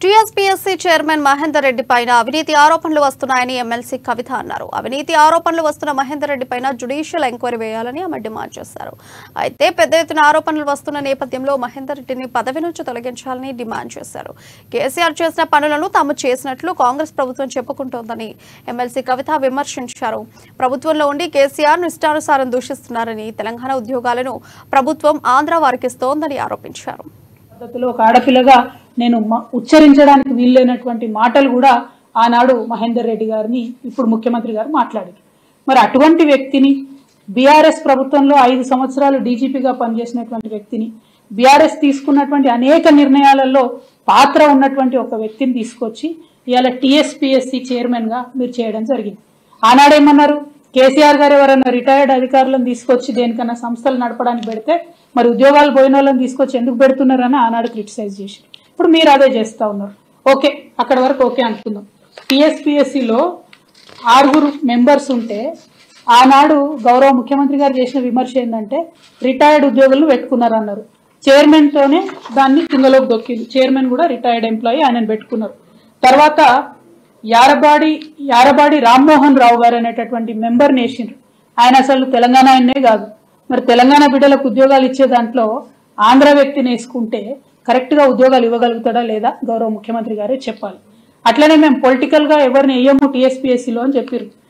TSPSC chairman Mahender Reddy పైన అవినీతి ఆరోపణలు వస్తున్నాయని ఎమ్మెల్సీ కవిత అన్నారు అవినీతి ఆరోపణలు వస్తున్న మహేందర్ రెడ్డి పైన జుడిషియల్ ఎంక్వైరీ వేయాలని ఆమె డిమాండ్ చేశారు అయితే పెద్ద ఎత్తున ఆరోపణలు వస్తున్న నేపథ్యంలో మహేందర్ రెడ్డిని పదవి నుంచి తొలగించాలని డిమాండ్ చేశారు కేసీఆర్ చేసిన పనులను తాము చేసినట్లు కాంగ్రెస్ ప్రభుత్వం చెప్పుకుంటోందని ఎమ్మెల్సీ కవిత విమర్శించారు ప్రభుత్వంలో ఉండి కేసీఆర్ ఇష్టానుసారం దూషిస్తున్నారని తెలంగాణ ఉద్యోగాలను ప్రభుత్వం ఆంధ్ర వారికిస్తోందని ఆరోపించారు పద్ధతిలో ఒక ఆడపిల్లగా నేను మ- ఉచ్చరించడానికి వీల్లేనటువంటి మాటలు కూడా ఆనాడు మహేందర్ రెడ్డి గారిని ఇప్పుడు ముఖ్యమంత్రి గారు మాట్లాడారు మరి అటువంటి వ్యక్తిని బీఆర్ఎస్ ప్రభుత్వంలో ఐదు సంవత్సరాలు డీజీపీగా పనిచేసినటువంటి వ్యక్తిని బీఆర్ఎస్ తీసుకున్నటువంటి అనేక నిర్ణయాలలో పాత్ర ఉన్నటువంటి ఒక వ్యక్తిని తీసుకొచ్చి ఇవాళ టీఎస్పీఎస్సీ చైర్మన్గా మీరు చేయడం జరిగింది ఆనాడేమన్నారు కేసీఆర్ గారు ఎవరైనా రిటైర్డ్ అధికారులను తీసుకొచ్చి దేనికన్నా సంస్థలు నడపడానికి పెడితే మరి ఉద్యోగాలు పోయిన వాళ్ళని తీసుకొచ్చి ఎందుకు పెడుతున్నారని ఆనాడు క్రిటిసైజ్ చేశారు ఇప్పుడు మీరు అదే చేస్తా ఉన్నారు ఓకే అక్కడ వరకు ఓకే అనుకుందాం టీఎస్పీఎస్సీలో ఆరుగురు మెంబర్స్ ఉంటే ఆనాడు గౌరవ ముఖ్యమంత్రి గారు చేసిన విమర్శ ఏంటంటే రిటైర్డ్ ఉద్యోగులను పెట్టుకున్నారు అన్నారు చైర్మన్ తోనే దాన్ని కిందలోకి దొక్కింది చైర్మన్ కూడా రిటైర్డ్ ఎంప్లాయీ ఆయనను పెట్టుకున్నారు తర్వాత యారబాడి యారబాడి రామ్మోహన్ రావు గారు అనేటటువంటి మెంబర్ నేసిండ్రు ఆయన అసలు తెలంగాణ ఆయన్నే కాదు మరి తెలంగాణ బిడ్డలకు ఉద్యోగాలు ఇచ్చే దాంట్లో ఆంధ్ర వ్యక్తిని వేసుకుంటే కరెక్ట్ గా ఉద్యోగాలు ఇవ్వగలుగుతాడా లేదా గౌరవ ముఖ్యమంత్రి గారే చెప్పాలి అట్లనే మేము పొలిటికల్ గా ఎవరిని వేయము టీఎస్పీఎస్సీలో అని చెప్పారు